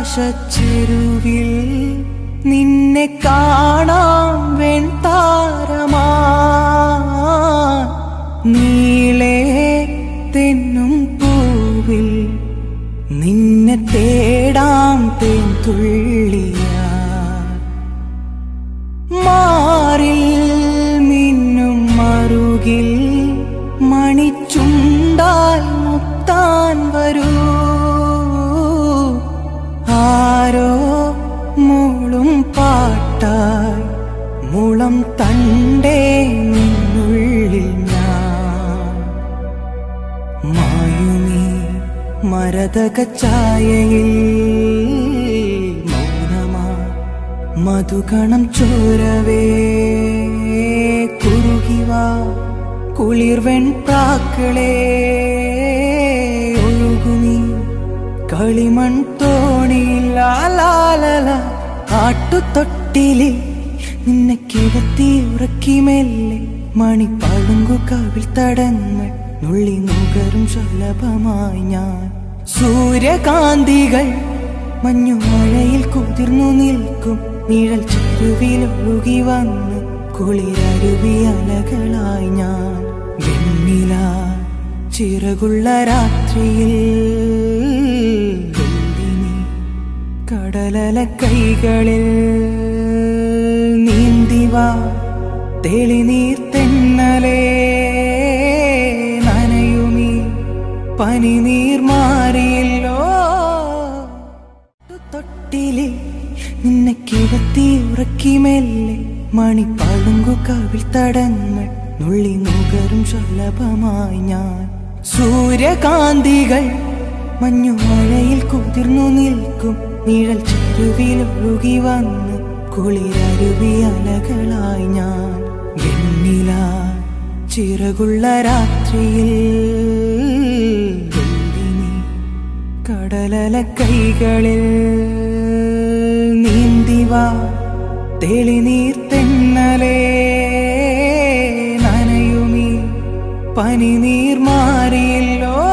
ആകാശച്ചെരുവിൽ നിന്നെ കാണാം വെൺതാരമാ നീളേ തെന്നും പൂവിൽ നിന്നെ തേടാം തേൻ തുള്ളിയാ മാറിൽ മിന്നും മറുകിൽ മണിച്ചുണ്ടാൽ മുത്താൻ വരൂ ആരോ മൂളും പാട്ടായി മുളം തണ്ടേ നിന്നുള്ളിൽ ഞാൻ മായുമീ മരതക ഛായയിൽ മൗനമാ മധുകണം ചോരവേ കുറുകിവാ കുളിർവെൺ പ്രാക്കളേ ഒഴുകുമീ കളിമൺ തോണിയില്ലാലാലല ആട്ടുതൊട്ടിലിൽ നിന്നെ കിടത്തി ഉറക്കി മെല്ലെ മണിപ്പളുങ്കു കവിൾ തടങ്ങൾ നുള്ളി നുകരും സുലഭമായി ഞാൻ സൂര്യകാന്തികൾ മഞ്ഞുമഴയിൽ കുതിർന്നു നിൽക്കും നിഴൽ ചെരുവിൽ ഒഴുകി വന്ന് കുളിരരുവി അലകളായി ഞാൻ വെണ്ണില ചിറകുള്ള രാത്രിയിൽ വെള്ളിനി കടലല കൈകളിൽ നീന്തിവാ തെളിനീർ തെന്നലേ നനയുമീ പനിനീർ മാറിയല്ലോ തൊട്ടിലിൽ നിന്നെ കിടത്തി ഉറക്കി മെല്ലെ മണിപ്പളുങ്കു കവിൾ തടങ്ങൾ നുള്ളി നുകരും സുലഭമായി ഞാൻ സൂര്യകാന്തികൾ മഞ്ഞുമഴയിൽ കുതിർന്നു നിൽക്കും നിഴൽ ചെരുവിൽ ഒഴുകി വന്ന് കുളിരരുവി അലകളായി ഞാൻ വെണ്ണില ചിറകുള്ള രാത്രിയിൽ വെള്ളിനി കടലല കൈകളിൽ നീന്തിവാ തെളിനീർ തെന്നലേ നനയുമീ പനിനീർ മാറിയല്ലോ